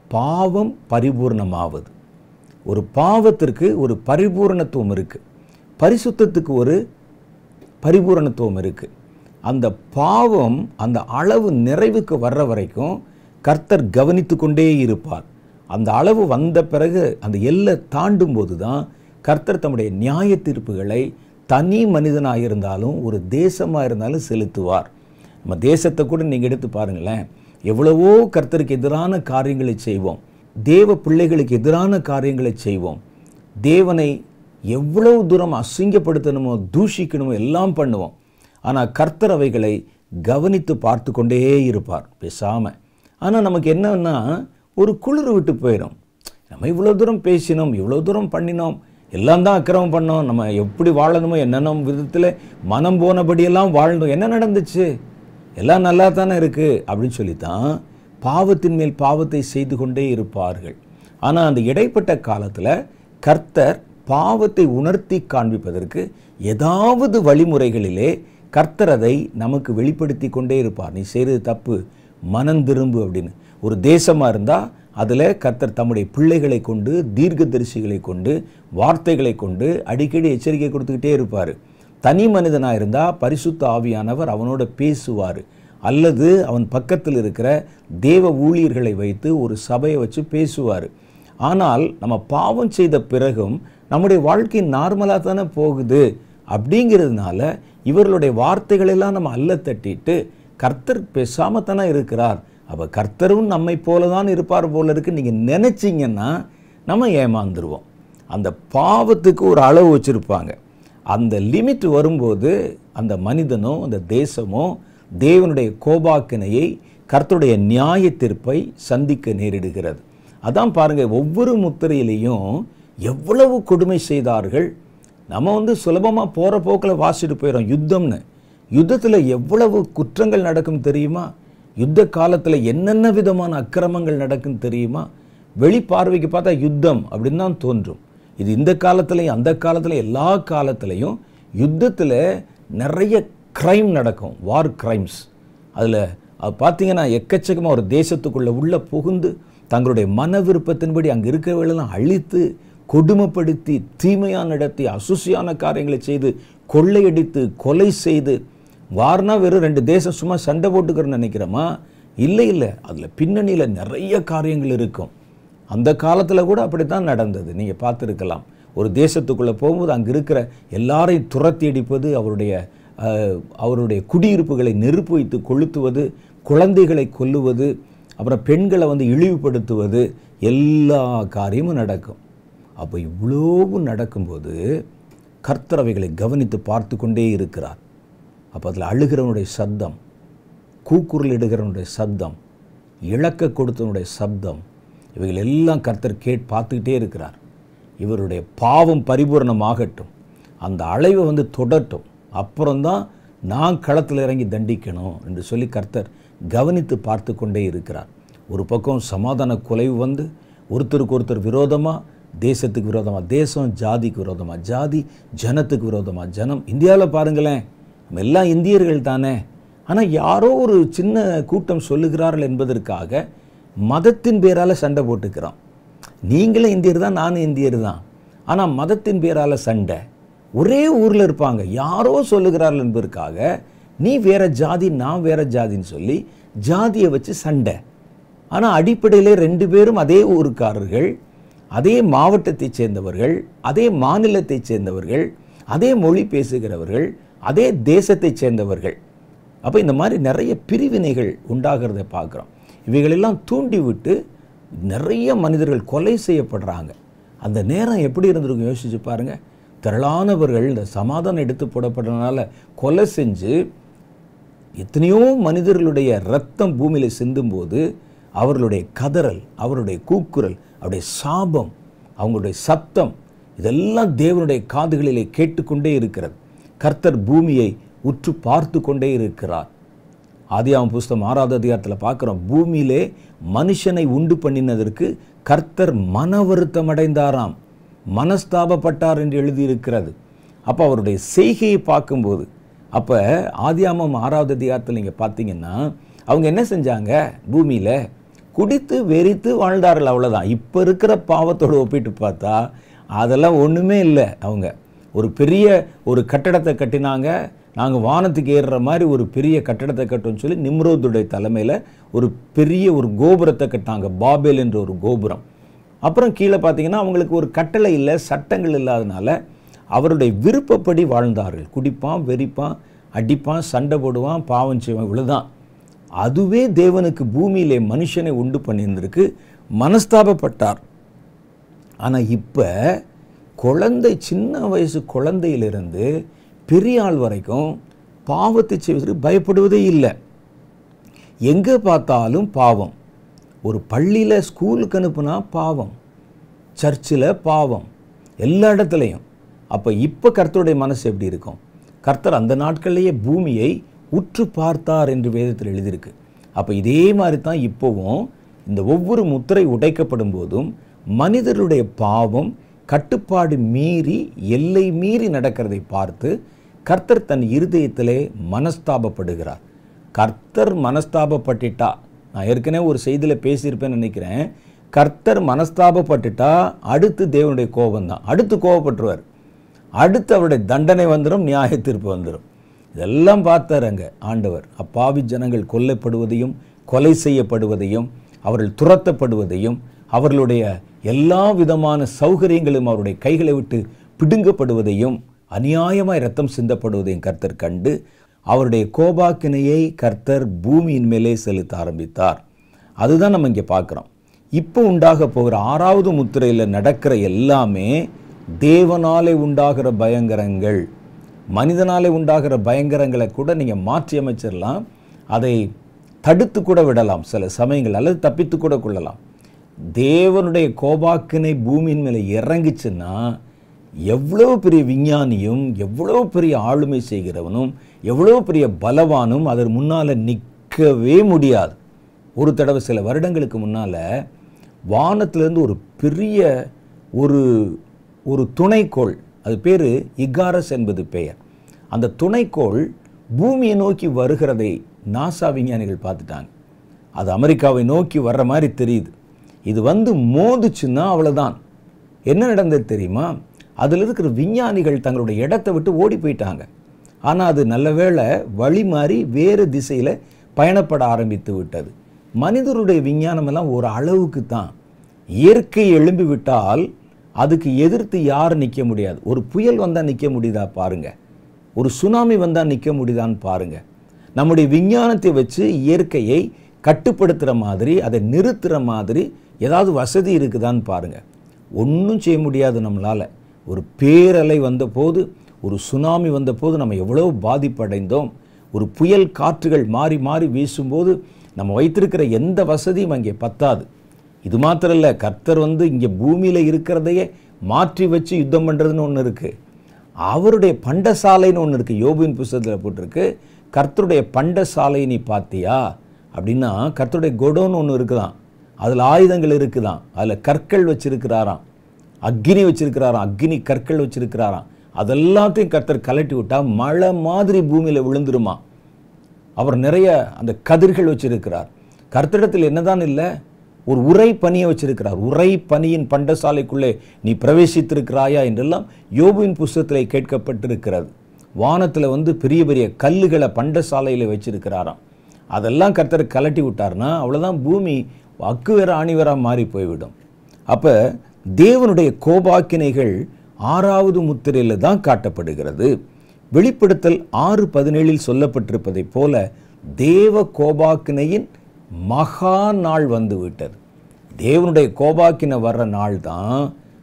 Speaker 1: பாவம் பரிபூர்ணமாவது ஒரு பாவத்திற்கு ஒரு பரிபூரணத்துவம் இருக்கு பரிசுத்தத்துக்கு ஒரு பரிபூரணத்துவம் இருக்கு அந்த பாவம் அந்த அளவு நிறைவுக்கு வர்ற வரைக்கும் கர்த்தர் கவனித்து கொண்டே இருப்பார் அந்த அளவு வந்த பிறகு அந்த எல்லை தாண்டும் போது தான் கர்த்தர் தம்முடைய நியாய தீர்ப்புகளை தனி மனிதனாக இருந்தாலும் ஒரு தேசமாக இருந்தாலும் செலுத்துவார் நம்ம தேசத்தை கூட நீங்கள் எடுத்து பாருங்களேன் எவ்வளவோ கர்த்தருக்கு எதிரான காரியங்களை செய்வோம் தேவ பிள்ளைகளுக்கு எதிரான காரியங்களை செய்வோம் தேவனை எவ்வளவு தூரம் அசிங்கப்படுத்தணுமோ தூஷிக்கணுமோ எல்லாம் பண்ணுவோம் ஆனால் கர்த்தர் அவைகளை கவனித்து பார்த்து கொண்டே இருப்பார் பேசாம ஆனால் நமக்கு என்னன்னா ஒரு குளிர் விட்டு போயிடும் நம்ம இவ்வளோ தூரம் பேசினோம் இவ்வளோ தூரம் பண்ணினோம் எல்லாம் தான் அக்கிரமம் பண்ணோம் நம்ம எப்படி வாழணுமோ என்னென்ன விதத்தில் மனம் போனபடியெல்லாம் வாழ்ந்தோம் என்ன நடந்துச்சு எல்லாம் நல்லா தானே இருக்குது அப்படின்னு சொல்லித்தான் பாவத்தின் மேல் பாவத்தை செய்து கொண்டே இருப்பார்கள் ஆனால் அந்த இடைப்பட்ட காலத்தில் கர்த்தர் பாவத்தை உணர்த்தி காண்பிப்பதற்கு ஏதாவது வழிமுறைகளிலே கர்த்தர் அதை நமக்கு வெளிப்படுத்தி கொண்டே இருப்பார் நீ செய்கிறது தப்பு மனம் திரும்பு அப்படின்னு ஒரு தேசமாக இருந்தால் அதில் கர்த்தர் தம்முடைய பிள்ளைகளை கொண்டு தீர்க்கதரிசிகளை கொண்டு வார்த்தைகளை கொண்டு அடிக்கடி எச்சரிக்கை கொடுத்துக்கிட்டே இருப்பார் தனி மனிதனாக இருந்தால் பரிசுத்த ஆவியானவர் அவனோட பேசுவார் அல்லது அவன் பக்கத்தில் இருக்கிற தேவ ஊழியர்களை வைத்து ஒரு சபையை வச்சு பேசுவார் ஆனால் நம்ம பாவம் செய்த பிறகும் நம்முடைய வாழ்க்கை நார்மலாக தானே போகுது அப்படிங்கிறதுனால இவர்களுடைய வார்த்தைகளெல்லாம் நம்ம அல்ல தட்டிட்டு கர்த்தர் பேசாம தானே இருக்கிறார் அப்போ கர்த்தரும் நம்மை போல தான் இருப்பார் போல இருக்கு நீங்கள் நினச்சிங்கன்னா நம்ம ஏமாந்துருவோம் அந்த பாவத்துக்கு ஒரு அளவு வச்சுருப்பாங்க அந்த லிமிட் வரும்போது அந்த மனிதனோ அந்த தேசமோ தேவனுடைய கோபாக்கினையை கர்த்தருடைய நியாய தீர்ப்பை சந்திக்க நேரிடுகிறது அதான் பாருங்க ஒவ்வொரு முத்திரையிலையும் எவ்வளவு கொடுமை செய்தார்கள் நம்ம வந்து சுலபமாக போகிற போக்கில் வாசிட்டு போயிடும் யுத்தம்னு யுத்தத்தில் எவ்வளவு குற்றங்கள் நடக்கும் தெரியுமா யுத்த காலத்தில் என்னென்ன விதமான அக்கிரமங்கள் நடக்கும் தெரியுமா வெளி பார்வைக்கு பார்த்தா யுத்தம் அப்படின்னு தான் தோன்றும் இது இந்த காலத்துலையும் அந்த காலத்தில் எல்லா காலத்துலேயும் யுத்தத்தில் நிறைய க்ரைம் நடக்கும் வார் க்ரைம்ஸ் அதில் அது பார்த்தீங்கன்னா எக்கச்சக்கமாக ஒரு தேசத்துக்குள்ளே உள்ளே புகுந்து தங்களுடைய மன விருப்பத்தின்படி அங்கே இருக்கிறவர்களெல்லாம் அழித்து கொடுமைப்படுத்தி தீமையாக நடத்தி அசுசியான காரியங்களை செய்து கொள்ளையடித்து கொலை செய்து வார்னா வெறும் ரெண்டு தேசம் சும்மா சண்டை போட்டுக்கிறோன்னு நினைக்கிறோமா இல்லை இல்லை அதில் பின்னணியில் நிறைய காரியங்கள் இருக்கும் அந்த காலத்தில் கூட அப்படி தான் நடந்தது நீங்கள் பார்த்துருக்கலாம் ஒரு தேசத்துக்குள்ளே போகும்போது அங்கே இருக்கிற எல்லாரையும் துரத்தி அடிப்பது அவருடைய அஹ், அவருடைய குடியிருப்புகளை நெருப்பு வைத்து கொளுத்துவது குழந்தைகளை கொல்லுவது அப்புறம் பெண்களை வந்து இழிவுபடுத்துவது எல்லா காரியமும் நடக்கும் அப்போ இவ்வளவு நடக்கும்போது கர்த்தர் அவைகளை கவனித்து பார்த்து கொண்டே இருக்கிறார் அப்போ அதில் அழுகிறவனுடைய சத்தம் கூக்குரலிடுகிறவனுடைய சத்தம் இழக்க கொடுத்தவனுடைய சப்தம் இவைகள் எல்லாம் கர்த்தர் கேட் பார்த்துக்கிட்டே இருக்கிறார் இவருடைய பாவம் பரிபூரணமாகட்டும் அந்த அலைவை வந்து தொடட்டும் அப்புறம்தான் நான் களத்தில் இறங்கி தண்டிக்கணும் என்று சொல்லி கர்த்தர் கவனித்து பார்த்து கொண்டே இருக்கிறார் ஒரு பக்கம் சமாதான குலைவு வந்து ஒருத்தருக்கு ஒருத்தர் விரோதமாக தேசத்துக்கு விரோதமாக தேசம் ஜாதிக்கு விரோதமாக ஜாதி ஜனத்துக்கு விரோதமாக ஜனம் இந்தியாவில் பாருங்களேன் நம்ம எல்லாம் இந்தியர்கள் தானே ஆனால் யாரோ ஒரு சின்ன கூட்டம் சொல்லுகிறார்கள் என்பதற்காக மதத்தின் பேரால் சண்டை போட்டுக்கிறோம் நீங்களும் இந்தியர் தான் நானும் இந்தியர் தான் ஆனால் மதத்தின் பேரால் சண்டை ஒரே ஊரில் இருப்பாங்க யாரோ சொல்லுகிறார்கள் என்பதற்காக நீ வேற ஜாதி நான் வேற ஜாதின்னு சொல்லி ஜாதியை வச்சு சண்டை ஆனால் அடிப்படையிலே ரெண்டு பேரும் அதே ஊருக்காரர்கள் அதே மாவட்டத்தைச் சேர்ந்தவர்கள் அதே மாநிலத்தைச் சேர்ந்தவர்கள் அதே மொழி பேசுகிறவர்கள் அதே தேசத்தைச் சேர்ந்தவர்கள் அப்போ இந்த மாதிரி நிறைய பிரிவினைகள் உண்டாகிறத பார்க்குறோம் இவைகளெல்லாம் தூண்டி விட்டு நிறைய மனிதர்கள் கொலை செய்யப்படுறாங்க அந்த நேரம் எப்படி இருந்திருக்கும் யோசிச்சு பாருங்க திரளானவர்கள் இந்த சமாதானம் எடுத்து போடப்படுறதுனால கொலை செஞ்சு எத்தனையோ மனிதர்களுடைய ரத்தம் பூமியில் சிந்தும்போது அவர்களுடைய கதறல் அவருடைய கூக்குரல் அவருடைய சாபம் அவங்களுடைய சத்தம் இதெல்லாம் தேவனுடைய காதுகளிலே கேட்டுக்கொண்டே இருக்கிறது கர்த்தர் பூமியை உற்று பார்த்து கொண்டே இருக்கிறார் ஆதியாம புஸ்தகம் ஆறாவது அதிகாரத்தில் பார்க்குறோம் பூமியிலே மனுஷனை உண்டு பண்ணினதற்கு கர்த்தர் மன வருத்தம் அடைந்தாராம் மனஸ்தாபப்பட்டார் என்று எழுதியிருக்கிறது அப்போ அவருடைய செய்கையை பார்க்கும்போது அப்போ ஆதியாமம் ஆறாவது அதிகாரத்தில் நீங்கள் பார்த்தீங்கன்னா அவங்க என்ன செஞ்சாங்க பூமியில் குடித்து வெறித்து வாழ்ந்தார்கள் அவ்வளோதான் இப்போ இருக்கிற பாவத்தோடு ஒப்பிட்டு பார்த்தா அதெல்லாம் ஒன்றுமே இல்லை அவங்க ஒரு பெரிய ஒரு கட்டடத்தை கட்டினாங்க நாங்கள் வானத்துக்கு ஏறுற மாதிரி ஒரு பெரிய கட்டடத்தை கட்டோம்னு சொல்லி நிம்ரோதுடைய தலைமையில் ஒரு பெரிய ஒரு கோபுரத்தை கட்டினாங்க பாபேல் என்ற ஒரு கோபுரம் அப்புறம் கீழே பார்த்தீங்கன்னா அவங்களுக்கு ஒரு கட்டளை இல்லை சட்டங்கள் இல்லாதனால அவருடைய விருப்பப்படி வாழ்ந்தார்கள் குடிப்பான் வெறிப்பான் அடிப்பான் சண்டை போடுவான் பாவம் செய்வான் இவ்வளவுதான் அதுவே தேவனுக்கு பூமியிலே மனுஷனை உண்டு பண்ணியிருந்திருக்கு மனஸ்தாபப்பட்டார் ஆனால் இப்போ குழந்தை சின்ன வயசு குழந்தையிலிருந்து பெரிய ஆள் வரைக்கும் பாவத்தை செய்வதற்கு பயப்படுவதே இல்லை எங்கே பார்த்தாலும் பாவம் ஒரு பள்ளியில் ஸ்கூலுக்கு அனுப்புனா பாவம் சர்ச்சில் பாவம் எல்லா இடத்துலையும் அப்போ இப்போ கர்த்தருடைய மனசு எப்படி இருக்கும் கர்த்தர் அந்த நாட்களிலேயே பூமியை உற்று பார்த்தார் என்று வேதத்தில் எழுதியிருக்கு அப்போ இதே மாதிரி தான் இப்போவும் இந்த ஒவ்வொரு முத்திரை உடைக்கப்படும் போதும் மனிதருடைய பாவம் கட்டுப்பாடு மீறி எல்லை மீறி நடக்கிறதை பார்த்து கர்த்தர் தன் இருதயத்திலே மனஸ்தாபப்படுகிறார் கர்த்தர் மனஸ்தாபப்பட்டுட்டா நான் ஏற்கனவே ஒரு செய்தியில் பேசியிருப்பேன்னு நினைக்கிறேன் கர்த்தர் மனஸ்தாபப்பட்டுட்டா அடுத்து தேவனுடைய கோபம் தான் அடுத்து கோபப்பட்டுருவார் அடுத்து அவருடைய தண்டனை வந்துடும் நியாய தீர்ப்பு வந்துடும் இதெல்லாம் பார்த்தார் அங்கே ஆண்டவர் அப்பாவி ஜனங்கள் கொல்லப்படுவதையும் கொலை செய்யப்படுவதையும் அவர்கள் துரத்தப்படுவதையும் அவர்களுடைய எல்லா விதமான சௌகரியங்களும் அவருடைய கைகளை விட்டு பிடுங்கப்படுவதையும் அநியாயமாய் ரத்தம் சிந்தப்படுவதையும் கர்த்தர் கண்டு அவருடைய கோபாக்கினையை கர்த்தர் பூமியின் மேலே செலுத்த ஆரம்பித்தார் அதுதான் நம்ம இங்கே பார்க்குறோம் இப்போ உண்டாக போகிற ஆறாவது முத்திரையில் நடக்கிற எல்லாமே தேவனாலே உண்டாகிற பயங்கரங்கள் மனிதனாலே உண்டாகிற பயங்கரங்களை கூட நீங்கள் மாற்றி அமைச்சிடலாம் அதை தடுத்து கூட விடலாம் சில சமயங்கள் அல்லது தப்பித்து கூட கொள்ளலாம் தேவனுடைய கோபாக்கினை பூமியின் மேலே இறங்குச்சுன்னா எவ்வளோ பெரிய விஞ்ஞானியும் எவ்வளோ பெரிய ஆளுமை செய்கிறவனும் எவ்வளோ பெரிய பலவானும் அதன் முன்னால் நிற்கவே முடியாது ஒரு தடவை சில வருடங்களுக்கு முன்னால் வானத்திலேருந்து ஒரு பெரிய ஒரு ஒரு துணைக்கோள் அது பேர் இகாரஸ் என்பது பெயர் அந்த துணைக்கோள் பூமியை நோக்கி வருகிறதை நாசா விஞ்ஞானிகள் பார்த்துட்டாங்க அது அமெரிக்காவை நோக்கி வர்ற மாதிரி தெரியுது இது வந்து மோதுச்சுன்னா அவ்வளோதான் என்ன நடந்தது தெரியுமா அதில் இருக்கிற விஞ்ஞானிகள் தங்களுடைய இடத்தை விட்டு ஓடி போயிட்டாங்க ஆனால் அது நல்ல வேளை வழி மாறி வேறு திசையில் பயணப்பட ஆரம்பித்து விட்டது மனிதருடைய விஞ்ஞானம் எல்லாம் ஒரு அளவுக்கு தான் இயற்கை எழும்பி விட்டால் அதுக்கு எதிர்த்து யாரும் நிற்க முடியாது ஒரு புயல் வந்தால் நிற்க முடியுதா பாருங்க ஒரு சுனாமி வந்தால் நிற்க முடியுதான்னு பாருங்க நம்முடைய விஞ்ஞானத்தை வச்சு இயற்கையை கட்டுப்படுத்துகிற மாதிரி அதை நிறுத்துகிற மாதிரி ஏதாவது வசதி இருக்குதான்னு பாருங்க ஒன்றும் செய்ய முடியாது நம்மளால் ஒரு பேரலை வந்தபோது ஒரு சுனாமி வந்தபோது நம்ம எவ்வளோ பாதிப்படைந்தோம் ஒரு புயல் காற்றுகள் மாறி மாறி வீசும்போது நம்ம வைத்திருக்கிற எந்த வசதியும் அங்கே பத்தாது இது மாத்திரம் இல்லை கர்த்தர் வந்து இங்கே பூமியில் இருக்கிறதையே மாற்றி வச்சு யுத்தம் பண்ணுறதுன்னு ஒன்று இருக்குது அவருடைய பண்டசாலைன்னு ஒன்று இருக்குது யோபின் புஸ்தகத்தில் போட்டிருக்கு கர்த்தருடைய பண்டசாலை நீ பார்த்தியா அப்படின்னா கர்த்தருடைய கொடோன்னு ஒன்று இருக்குதான் அதில் ஆயுதங்கள் இருக்குதான் அதில் கற்கள் வச்சிருக்கிறாராம் அக்னி வச்சிருக்கிறாராம் அக்னி கற்கள் வச்சிருக்கிறாராம் அதெல்லாத்தையும் கர்த்தர் கலட்டி விட்டா மழை மாதிரி பூமியில் விழுந்துருமா அவர் நிறைய அந்த கதிர்கள் வச்சிருக்கிறார் கர்த்தரிடத்தில் என்னதான் இல்லை ஒரு உரை பணியை வச்சிருக்கிறார் உரை பணியின் பண்டசாலைக்குள்ளே நீ பிரவேசித்திருக்கிறாயா என்றெல்லாம் யோபுவின் புஸ்தகத்திலே கேட்கப்பட்டிருக்கிறது வானத்தில் வந்து பெரிய பெரிய கல்லுகளை பண்டசாலையில் வச்சிருக்கிறாராம் அதெல்லாம் கர்த்தர் கலட்டி விட்டார்னா அவ்வளோதான் பூமி அக்கு வேற ஆணி வேற மாறி போய்விடும் அப்போ தேவனுடைய கோபாக்கினைகள் ஆறாவது முத்திரையில் தான் காட்டப்படுகிறது வெளிப்படுத்தல் ஆறு பதினேழில் சொல்லப்பட்டிருப்பதைப் போல தேவ கோபாக்கினையின் மகா நாள் வந்து விட்டது தேவனுடைய கோபாக்கினை வர்ற நாள் தான்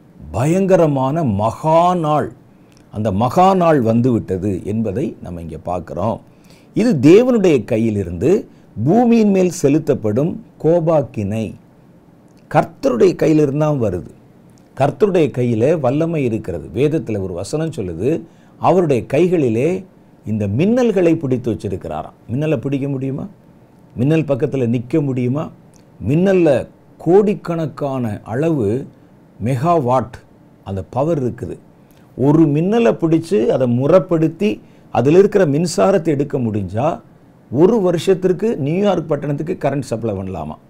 Speaker 1: பயங்கரமான மகா நாள் அந்த மகா நாள் வந்து விட்டது என்பதை நம்ம இங்கே பார்க்குறோம் இது தேவனுடைய கையிலிருந்து பூமியின் மேல் செலுத்தப்படும் கோபாக்கினை கர்த்தருடைய கையிலிருந்து தான் வருது கர்த்தருடைய கையில் வல்லமை இருக்கிறது வேதத்தில் ஒரு வசனம் சொல்லுது அவருடைய கைகளிலே இந்த மின்னல்களை பிடித்து வச்சிருக்கிறாராம் மின்னலை பிடிக்க முடியுமா மின்னல் பக்கத்தில் நிற்க முடியுமா மின்னலில் கோடிக்கணக்கான அளவு மெகா வாட் அந்த பவர் இருக்குது ஒரு மின்னலை பிடிச்சு அதை முறைப்படுத்தி அதில் இருக்கிற மின்சாரத்தை எடுக்க முடிஞ்சால் ஒரு வருஷத்திற்கு நியூயார்க் பட்டணத்துக்கு கரண்ட் சப்ளை பண்ணலாமா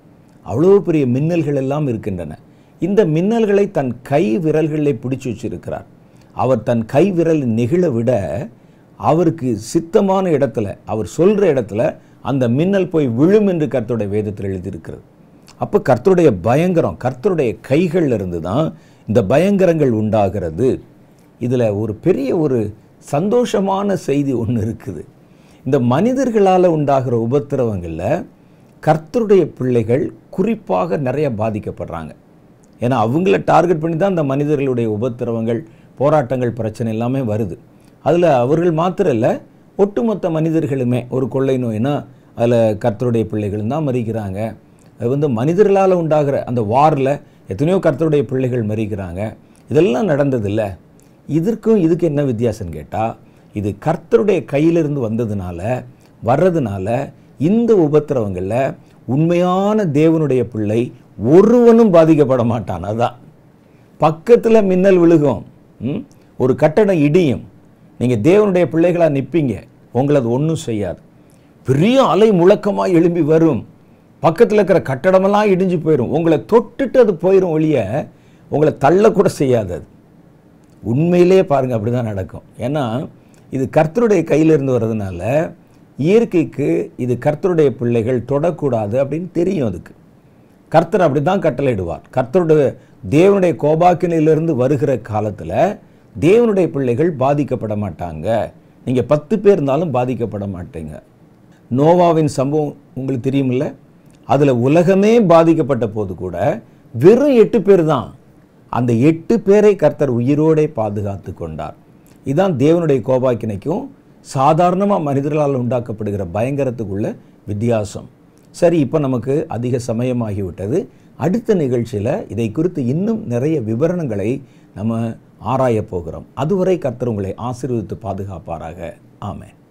Speaker 1: அவ்வளோ பெரிய மின்னல்கள் எல்லாம் இருக்கின்றன இந்த மின்னல்களை தன் கை விரல்களில் பிடிச்சு வச்சிருக்கிறார் அவர் தன் கை விரல் நெகிழ விட அவருக்கு சித்தமான இடத்துல அவர் சொல்கிற இடத்துல அந்த மின்னல் போய் விழும் என்று கர்த்தருடைய வேதத்தில் எழுதியிருக்கிறது அப்போ கர்த்தருடைய பயங்கரம் கர்த்தருடைய கைகள்ல இருந்து தான் இந்த பயங்கரங்கள் உண்டாகிறது இதில் ஒரு பெரிய ஒரு சந்தோஷமான செய்தி ஒன்று இருக்குது இந்த மனிதர்களால் உண்டாகிற உபத்திரவங்களில் கர்த்தருடைய பிள்ளைகள் குறிப்பாக நிறைய பாதிக்கப்படுறாங்க ஏன்னா அவங்கள டார்கெட் பண்ணி தான் இந்த மனிதர்களுடைய உபத்திரவங்கள் போராட்டங்கள் பிரச்சனை எல்லாமே வருது அதில் அவர்கள் மாத்திரம் இல்லை ஒட்டுமொத்த மனிதர்களுமே ஒரு கொள்ளை நோய்னா அதில் கர்த்தருடைய பிள்ளைகளும் தான் மறிக்கிறாங்க அது வந்து மனிதர்களால் உண்டாகிற அந்த வாரில் எத்தனையோ கர்த்தருடைய பிள்ளைகள் மறிக்கிறாங்க இதெல்லாம் நடந்ததில்ல இதற்கும் இதுக்கு என்ன வித்தியாசம்னு கேட்டால் இது கர்த்தருடைய கையிலிருந்து வந்ததுனால வர்றதுனால இந்த உபத்திரவங்களில் உண்மையான தேவனுடைய பிள்ளை ஒருவனும் பாதிக்கப்பட மாட்டான் அதான் பக்கத்தில் மின்னல் விழுகும் ம்? ஒரு கட்டடம் இடியும் நீங்கள் தேவனுடைய பிள்ளைகளாக நிற்பீங்க உங்களை அது ஒன்றும் செய்யாது பெரிய அலை முழக்கமாக எழும்பி வரும் பக்கத்தில் இருக்கிற கட்டடமெல்லாம் இடிஞ்சு போயிடும் உங்களை தொட்டுட்டு அது போயிடும் ஒழிய உங்களை தள்ளக்கூட செய்யாது அது உண்மையிலே பாருங்க அப்படிதான் நடக்கும் ஏன்னா இது கர்த்தருடைய கையிலிருந்து வர்றதுனால இயற்கைக்கு இது கர்த்தருடைய பிள்ளைகள் தொடக்கூடாது அப்படின்னு தெரியும் அதுக்கு கர்த்தர் அப்படி தான் கட்டளையிடுவார் கர்த்தருடைய தேவனுடைய கோபாக்கினிலிருந்து வருகிற காலத்தில் தேவனுடைய பிள்ளைகள் பாதிக்கப்பட மாட்டாங்க நீங்கள் பத்து பேர் இருந்தாலும் பாதிக்கப்பட மாட்டீங்க நோவாவின் சம்பவம் உங்களுக்கு தெரியுமில்ல அதில் உலகமே பாதிக்கப்பட்ட போது கூட வெறும் எட்டு பேர் தான் அந்த எட்டு பேரை கர்த்தர் உயிரோடே பாதுகாத்து கொண்டார் இதான் தேவனுடைய கோபாக்கினைக்கும் சாதாரணமாக மனிதர்களால் உண்டாக்கப்படுகிற பயங்கரத்துக்குள்ள வித்தியாசம் சரி இப்போ நமக்கு அதிக சமயமாகிவிட்டது அடுத்த நிகழ்ச்சியில் இதை குறித்து இன்னும் நிறைய விவரணங்களை நம்ம ஆராயப் போகிறோம் அதுவரை கர்த்தர் உங்களை ஆசீர்வதித்து பாதுகாப்பாராக ஆமென்